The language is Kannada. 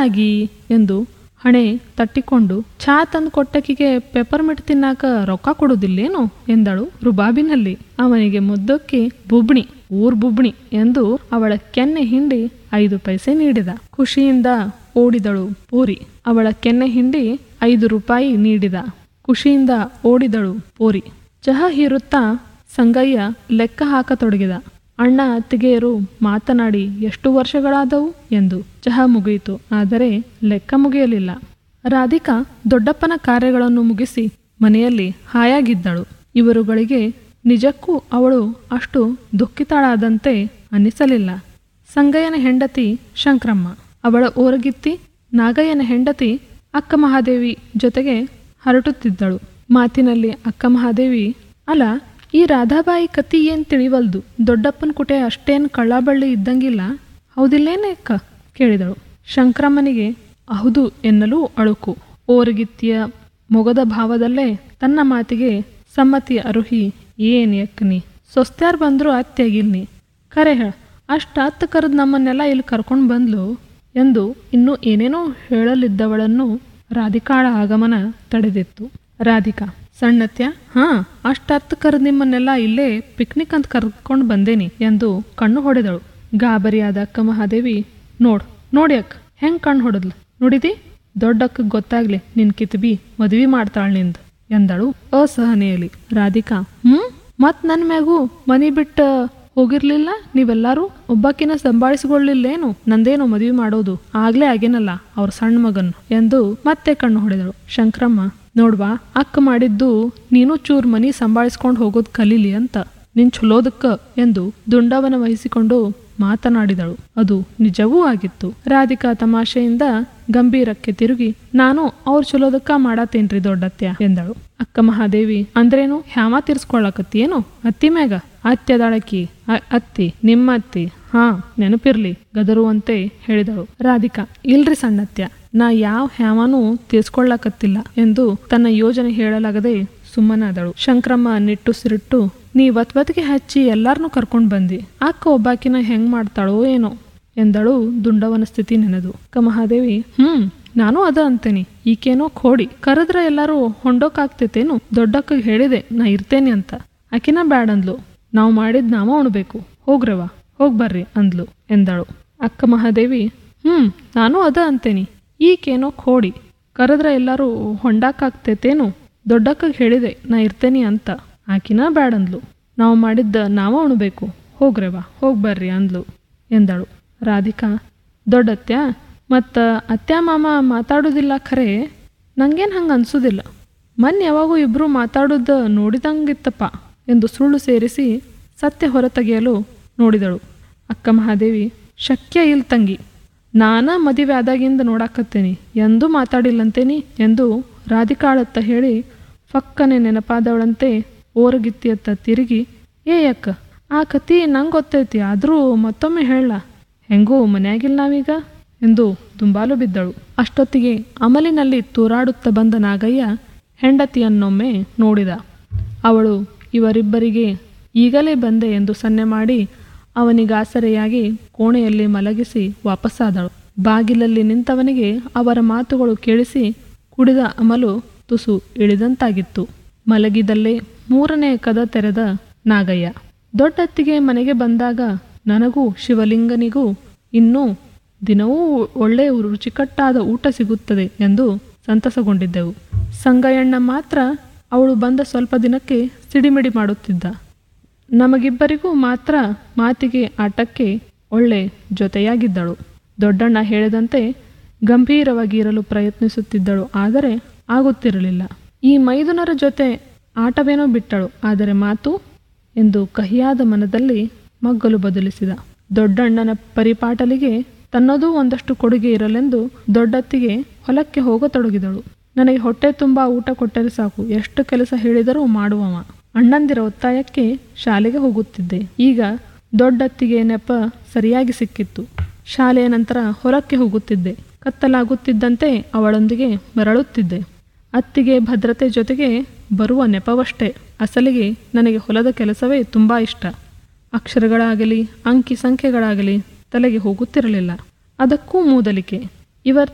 ಯಾಕಾಗಿ ಎಂದು ಹಣೆ ತಟ್ಟಿಕೊಂಡು ಚಹಾ ತಂದು ಕೊಟ್ಟಕಿಗೆ ಪೆಪರ್ಮಿಂಟ್ ತಿನ್ನಾಕ ರೊಕ್ಕ ಕೊಡುವುದಿಲ್ಲೇನು ಎಂದಳು ರುಬಾಬಿನಲ್ಲಿ ಅವನಿಗೆ ಮುದ್ದಕ್ಕೆ ಬುಬ್ಣಿ ಊರ್ ಬುಬ್ಣಿ ಎಂದು ಅವಳ ಕೆನ್ನೆ ಹಿಂಡಿ ಐದು ಪೈಸೆ ನೀಡಿದ ಖುಷಿಯಿಂದ ಓಡಿದಳು ಪೂರಿ ಅವಳ ಕೆನ್ನೆ ಹಿಂಡಿ ಐದು ರೂಪಾಯಿ ನೀಡಿದ ಖುಷಿಯಿಂದ ಓಡಿದಳು ಪೂರಿ ಚಹಾ ಹೀರುತ್ತಾ ಸಂಗಯ್ಯ ಲೆಕ್ಕ ಹಾಕತೊಡಗಿದ ಅಣ್ಣ ಅತ್ತಿಗೆಯರು ಮಾತನಾಡಿ ಎಷ್ಟು ವರ್ಷಗಳಾದವು ಎಂದು ಚಹಾ ಮುಗಿಯಿತು ಆದರೆ ಲೆಕ್ಕ ಮುಗಿಯಲಿಲ್ಲ ರಾಧಿಕಾ ದೊಡ್ಡಪ್ಪನ ಕಾರ್ಯಗಳನ್ನು ಮುಗಿಸಿ ಮನೆಯಲ್ಲಿ ಹಾಯಾಗಿದ್ದಳು ಇವರುಗಳಿಗೆ ನಿಜಕ್ಕೂ ಅವಳು ಅಷ್ಟು ದುಃಖಿತಳಾದಂತೆ ಅನ್ನಿಸಲಿಲ್ಲ ಸಂಗಯ್ಯನ ಹೆಂಡತಿ ಶಂಕ್ರಮ್ಮ ಅವಳ ಓರಗಿತ್ತಿ ನಾಗಯ್ಯನ ಹೆಂಡತಿ ಅಕ್ಕ ಮಹಾದೇವಿ ಜೊತೆಗೆ ಹರಟುತ್ತಿದ್ದಳು ಮಾತಿನಲ್ಲಿ ಅಕ್ಕ ಮಹಾದೇವಿ ಅಲ್ಲ ಈ ರಾಧಾಬಾಯಿ ಕತಿ ಏನ್ ತಿಳಿವಲ್ದು ದೊಡ್ಡಪ್ಪನ ಕುಟೆ ಅಷ್ಟೇನ್ ಕಳ್ಳಬಳ್ಳಿ ಇದ್ದಂಗಿಲ್ಲ ಹೌದಿಲ್ಲೇನೆ ಅಕ್ಕ ಕೇಳಿದಳು ಶಂಕ್ರಮ್ಮನಿಗೆ ಹೌದು ಎನ್ನಲು ಅಳುಕು ಓರಗಿತ್ತಿಯ ಮೊಗದ ಭಾವದಲ್ಲೇ ತನ್ನ ಮಾತಿಗೆ ಸಮ್ಮತಿ ಅರುಹಿ ಏನ್ ಯಕ್ಕನಿ ಸೊಸ್ತ್ಯಾರ್ ಬಂದ್ರು ಅತ್ತೆಗಿಲ್ನಿ ಖರೆ ಹೇಳ ಅಷ್ಟ ಹತ್ತು ಕರೆದು ನಮ್ಮನ್ನೆಲ್ಲ ಇಲ್ಲಿ ಕರ್ಕೊಂಡು ಬಂದ್ಲು ಎಂದು ಇನ್ನೂ ಏನೇನೋ ಹೇಳಲಿದ್ದವಳನ್ನು ರಾಧಿಕಾಳ ಆಗಮನ ತಡೆದಿತ್ತು ರಾಧಿಕಾ ಸಣ್ಣತ್ಯ ಹಾ ಅಷ್ಟ ಹತ್ತು ಕರೆದು ನಿಮ್ಮನ್ನೆಲ್ಲ ಇಲ್ಲೇ ಪಿಕ್ನಿಕ್ ಅಂತ ಕರ್ಕೊಂಡು ಬಂದೇನಿ ಎಂದು ಕಣ್ಣು ಹೊಡೆದಳು ಗಾಬರಿಯಾದ ಅಕ್ಕ ಮಹಾದೇವಿ ನೋಡ್ ನೋಡಿ ಅಕ್ಕ ಹೆಂಗ್ ಕಣ್ಣು ಹೊಡೆದ್ಲು ನೋಡಿದಿ ದೊಡ್ಡಕ್ಕ ಗೊತ್ತಾಗ್ಲಿ ನಿನ್ ಕಿತ್ಬಿ ಮದ್ವಿ ಮಾಡ್ತಾಳ ನಿಂದು ಎಂದಳು ಅಸಹನೆಯಲ್ಲಿ ರಾಧಿಕಾ ಹ್ಮ್ ಮತ್ ನನ್ ಮ್ಯಾಗೂ ಮನಿ ಬಿಟ್ಟ ಹೋಗಿರ್ಲಿಲ್ಲ ನೀವೆಲ್ಲಾರು ಒಬ್ಬಾಕಿನ ಸಂಭಾಳಿಸಿಕೊಳ್ಳಿಲ್ಲೇನು ನಂದೇನು ಮದುವೆ ಮಾಡೋದು ಆಗ್ಲೇ ಆಗೇನಲ್ಲ ಅವ್ರ ಸಣ್ಣ ಮಗನ್ ಎಂದು ಮತ್ತೆ ಕಣ್ಣು ಹೊಡೆದಳು ಶಂಕ್ರಮ್ಮ ನೋಡ್ವಾ ಅಕ್ಕ ಮಾಡಿದ್ದು ನೀನು ಚೂರ್ ಮನಿ ಸಂಭಾಳಿಸ್ಕೊಂಡು ಹೋಗೋದ್ ಕಲೀಲಿ ಅಂತ ನಿನ್ ಚಲೋದಕ್ಕ ಎಂದು ದುಂಡವನ ವಹಿಸಿಕೊಂಡು ಮಾತನಾಡಿದಳು ಅದು ನಿಜವೂ ಆಗಿತ್ತು ರಾಧಿಕಾ ತಮಾಷೆಯಿಂದ ಗಂಭೀರಕ್ಕೆ ತಿರುಗಿ ನಾನು ಅವ್ರ ಚಲೋದಕ್ಕ ಮಾಡತ್ತೇನ್ರಿ ದೊಡ್ಡತ್ಯ ಎಂದಳು ಅಕ್ಕ ಮಹಾದೇವಿ ಅಂದ್ರೇನು ಹ್ಯಾಮ ತೀರ್ಸ್ಕೊಳಕತ್ತೇನು ಅತ್ತಿ ಮ್ಯಾಗ ಅತ್ಯದಾಳಕಿ ಅ- ಅತ್ತಿ ನಿಮ್ಮ ಅತ್ತಿ ಹಾ ನೆನಪಿರ್ಲಿ ಗದರುವಂತೆ ಹೇಳಿದಳು ರಾಧಿಕಾ ಇಲ್ರಿ ಸಣ್ಣತ್ಯ ನಾ ಯಾವ ಹ್ಯಾಮನೂ ತೀರ್ಸ್ಕೊಳ್ಳಕತ್ತಿಲ್ಲ ಎಂದು ತನ್ನ ಯೋಜನೆ ಹೇಳಲಾಗದೆ ಸುಮ್ಮನಾದಳು ಶಂಕ್ರಮ್ಮ ನಿಟ್ಟುಸಿರಿಟ್ಟು ನೀ ವತ್ವತ್ಗೆ ಹಚ್ಚಿ ಎಲ್ಲಾರನ್ನೂ ಕರ್ಕೊಂಡ್ ಬಂದಿ ಅಕ್ಕ ಒಬ್ಬಾಕಿನ ಹೆಂಗ್ ಮಾಡ್ತಾಳೋ ಏನೋ ಎಂದಳು ದುಂಡವನ ಸ್ಥಿತಿ ನೆನೆದು ಅಕ್ಕ ಮಹಾದೇವಿ ಹ್ಮ್ ನಾನು ಅದ ಅಂತೇನಿ ಈಕೇನೋ ಖೋಡಿ ಕರೆದ್ರ ಎಲ್ಲಾರು ಹೊಂಡೋಕಾಗ್ತೈತೇನು ದೊಡ್ಡಕ್ಕಗೆ ಹೇಳಿದೆ ನಾ ಇರ್ತೇನೆ ಅಂತ ಆಕಿನ ಬ್ಯಾಡಂದ್ಲು ನಾವು ಮಾಡಿದ್ ನಾವ ಉಣ್ಬೇಕು ಹೋಗ್ರವ ಹೋಗ್ ಬರ್ರಿ ಅಂದ್ಲು ಎಂದಳು ಅಕ್ಕ ಮಹಾದೇವಿ ಹ್ಮ್ ನಾನು ಅದ ಅಂತೇನಿ ಈಕೇನೋ ಖೋಡಿ ಕರೆದ್ರ ಎಲ್ಲಾರು ಹೊಂಡಾಕಾಗ್ತೈತೇನು ದೊಡ್ಡಕ್ಕಗೆ ಹೇಳಿದೆ ನಾ ಇರ್ತೇನಿ ಅಂತ ಆಕಿನ ಬ್ಯಾಡಂದ್ಲು ನಾವು ಮಾಡಿದ್ದ ನಾವ ಉಣ್ಬೇಕು ಹೋಗ್ರವ ಹೋಗ್ ಬರ್ರಿ ಅಂದ್ಲು ಎಂದಳು ರಾಧಿಕಾ ದೊಡ್ಡತ್ಯ ಮತ್ತು ಅತ್ಯ ಮಾಮ ಮಾತಾಡೋದಿಲ್ಲ ಖರೆ ನಂಗೇನು ಹಂಗೆ ಅನ್ಸೋದಿಲ್ಲ ಮೊನ್ನೆ ಯಾವಾಗೂ ಇಬ್ಬರು ಮಾತಾಡೋದು ನೋಡಿದಂಗಿತ್ತಪ್ಪ ಎಂದು ಸುಳ್ಳು ಸೇರಿಸಿ ಸತ್ಯ ಹೊರತೆಗೆಯಲು ನೋಡಿದಳು ಅಕ್ಕ ಮಹಾದೇವಿ ಶಕ್ಯ ಇಲ್ ತಂಗಿ ನಾನ ಮದುವೆ ಆದಾಗಿಂದ ನೋಡಾಕತ್ತೇನಿ ಎಂದೂ ಮಾತಾಡಿಲ್ಲಂತೇನಿ ಎಂದು ರಾಧಿಕಾಳತ್ತ ಹೇಳಿ ಫಕ್ಕನೆ ನೆನಪಾದವಳಂತೆ ಓರಗಿತ್ತಿಯತ್ತ ತಿರುಗಿ ಏ ಅಕ್ಕ ಆ ಕತಿ ನಂಗೆ ಗೊತ್ತೈತಿ ಆದರೂ ಮತ್ತೊಮ್ಮೆ ಹೇಳ ಹೆಂಗೋ ಮನ್ಯಾಗಿಲ್ಲ ನಾವೀಗ ಎಂದು ದುಂಬಾಲು ಬಿದ್ದಳು ಅಷ್ಟೊತ್ತಿಗೆ ಅಮಲಿನಲ್ಲಿ ತೂರಾಡುತ್ತಾ ಬಂದ ನಾಗಯ್ಯ ಹೆಂಡತಿಯನ್ನೊಮ್ಮೆ ನೋಡಿದ ಅವಳು ಇವರಿಬ್ಬರಿಗೆ ಈಗಲೇ ಬಂದೆ ಎಂದು ಸನ್ನೆ ಮಾಡಿ ಅವನಿಗಾಸರೆಯಾಗಿ ಕೋಣೆಯಲ್ಲಿ ಮಲಗಿಸಿ ವಾಪಸ್ಸಾದಳು ಬಾಗಿಲಲ್ಲಿ ನಿಂತವನಿಗೆ ಅವರ ಮಾತುಗಳು ಕೇಳಿಸಿ ಕುಡಿದ ಅಮಲು ತುಸು ಇಳಿದಂತಾಗಿತ್ತು ಮಲಗಿದಲ್ಲೇ ಮೂರನೇ ಕದ ತೆರೆದ ನಾಗಯ್ಯ ದೊಡ್ಡತ್ತಿಗೆ ಮನೆಗೆ ಬಂದಾಗ ನನಗೂ ಶಿವಲಿಂಗನಿಗೂ ಇನ್ನೂ ದಿನವೂ ಒಳ್ಳೆಯ ರುಚಿಕಟ್ಟಾದ ಊಟ ಸಿಗುತ್ತದೆ ಎಂದು ಸಂತಸಗೊಂಡಿದ್ದೆವು ಸಂಗಯ್ಯಣ್ಣ ಮಾತ್ರ ಅವಳು ಬಂದ ಸ್ವಲ್ಪ ದಿನಕ್ಕೆ ಸಿಡಿಮಿಡಿ ಮಾಡುತ್ತಿದ್ದ ನಮಗಿಬ್ಬರಿಗೂ ಮಾತ್ರ ಮಾತಿಗೆ ಆಟಕ್ಕೆ ಒಳ್ಳೆ ಜೊತೆಯಾಗಿದ್ದಳು ದೊಡ್ಡಣ್ಣ ಹೇಳಿದಂತೆ ಗಂಭೀರವಾಗಿ ಇರಲು ಪ್ರಯತ್ನಿಸುತ್ತಿದ್ದಳು ಆದರೆ ಆಗುತ್ತಿರಲಿಲ್ಲ ಈ ಮೈದುನರ ಜೊತೆ ಆಟವೇನೋ ಬಿಟ್ಟಳು ಆದರೆ ಮಾತು ಎಂದು ಕಹಿಯಾದ ಮನದಲ್ಲಿ ಮಗ್ಗಲು ಬದಲಿಸಿದ ದೊಡ್ಡಣ್ಣನ ಪರಿಪಾಟಲಿಗೆ ತನ್ನದೂ ಒಂದಷ್ಟು ಕೊಡುಗೆ ಇರಲೆಂದು ದೊಡ್ಡತ್ತಿಗೆ ಹೊಲಕ್ಕೆ ಹೋಗತೊಡಗಿದಳು ನನಗೆ ಹೊಟ್ಟೆ ತುಂಬ ಊಟ ಕೊಟ್ಟರೆ ಸಾಕು ಎಷ್ಟು ಕೆಲಸ ಹೇಳಿದರೂ ಮಾಡುವವ ಅಣ್ಣಂದಿರ ಒತ್ತಾಯಕ್ಕೆ ಶಾಲೆಗೆ ಹೋಗುತ್ತಿದ್ದೆ ಈಗ ದೊಡ್ಡತ್ತಿಗೆ ನೆಪ ಸರಿಯಾಗಿ ಸಿಕ್ಕಿತ್ತು ಶಾಲೆಯ ನಂತರ ಹೊಲಕ್ಕೆ ಹೋಗುತ್ತಿದ್ದೆ ಕತ್ತಲಾಗುತ್ತಿದ್ದಂತೆ ಅವಳೊಂದಿಗೆ ಮರಳುತ್ತಿದ್ದೆ ಅತ್ತಿಗೆ ಭದ್ರತೆ ಜೊತೆಗೆ ಬರುವ ನೆಪವಷ್ಟೇ ಅಸಲಿಗೆ ನನಗೆ ಹೊಲದ ಕೆಲಸವೇ ತುಂಬ ಇಷ್ಟ ಅಕ್ಷರಗಳಾಗಲಿ ಅಂಕಿ ಸಂಖ್ಯೆಗಳಾಗಲಿ ತಲೆಗೆ ಹೋಗುತ್ತಿರಲಿಲ್ಲ ಅದಕ್ಕೂ ಮೂದಲಿಕೆ ಇವರ್